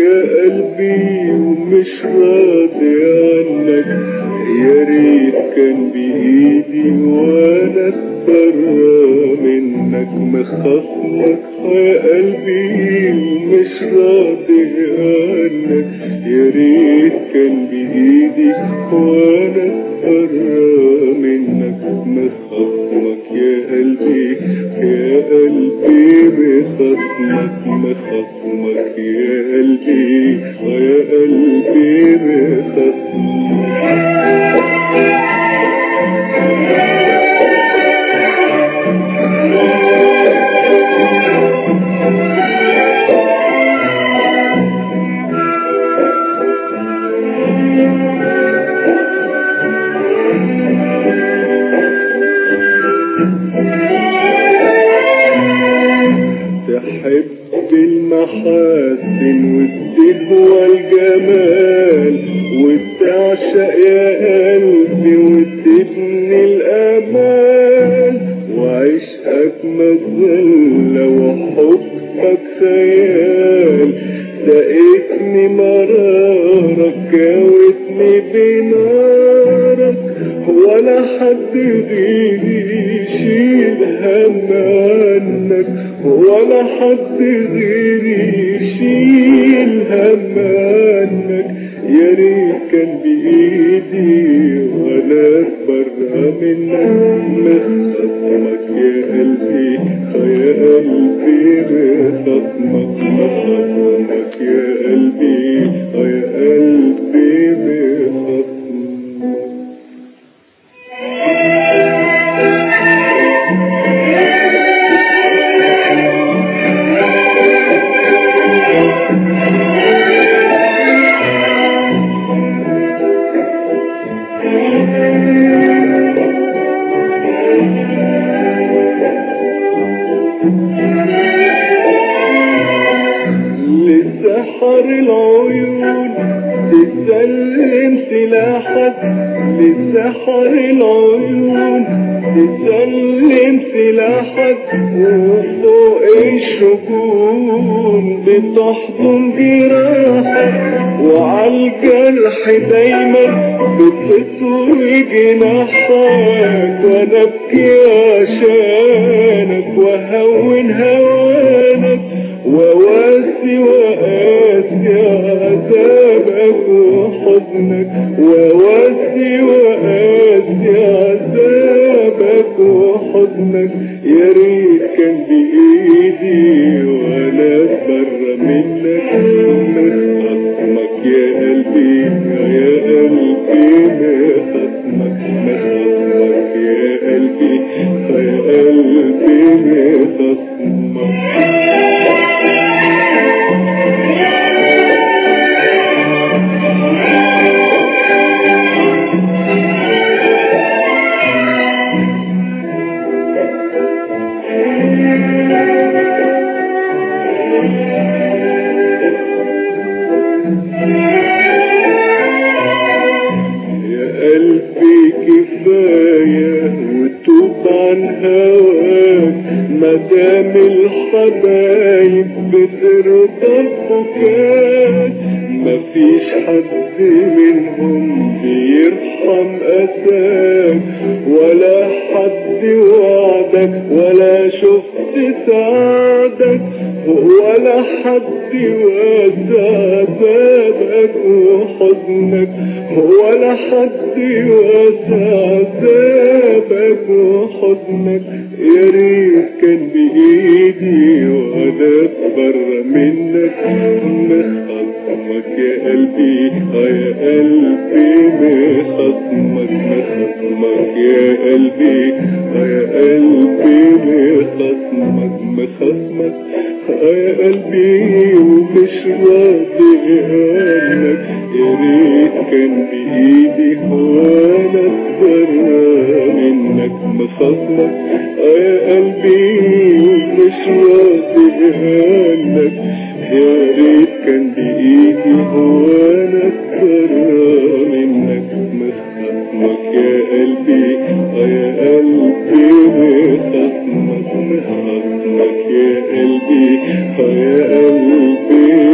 يا قلبي ومش راضي عنك يا ريت كان بإيدي وانا اتبرى منك مخصمك يا قلبي ومش راضي عنك يا ريت كان بإيدي وانا اتبرى منك مخصمك يا قلبي يا قلبي بخصمك مخصمك يا قلبي يا قلبي بخصمك تحب المحاسن والدلوى والجمال وتعشق يا قلبي وتبني الأمان وعشقك مظلة وحبك خيال سقيتني مرارك كاوتني بنارك ولا حد غيري يشيل هم عنك ولا حد غيري يشيل هم عنك يا ريت كان بإيدي ولا اتبرى منك مخصمك يا قلبي يا قلبي بخصمك مخصمك يا قلبي يا قلبي بخصمك لسحر العيون تسلم سلاحك لسحر العيون تسلم سلاحك وفوق الشجون بتحضن جراحك وعالجرح دايما بتطوي جناحك وانا ابكي عشانك وهون هوانك وواسي وآسي عذابك وحزنك وواسي وآسي عذابك وحزنك يا ريت كان بإيدي وأنا اتبرى منك مخصمك يا قلبي يا قلبي مخصمك مخصمك يا قلبي يا قلبي مخصمك يا قلبي كفاية وتوب عن هواك مدام الحبايب بترضى ببكاك مفيش حد منهم بيرحم أساك ولا حد وعدك ولا شفت سعدك ولا حد واسع بابك وحضنك ولا حد واسع بابك وحضنك يا ريت كان بإيدي وأنا اتبرى منك مخصمك يا قلبي آه يا قلبي مخصمك مخصمك يا قلبي آه يا قلبي مخصمك مخصمك آه يا قلبي ومش راضي عنك يا ريت كان بإيدي وانا اتبرى منك مخصمك آه يا قلبي ومش راضي عنك يا ريت كان بإيدي وانا اتبرى منك مخصمك يا قلبي آه يا قلبي مخصمك مخصمك يا قلبي آه يا قلبي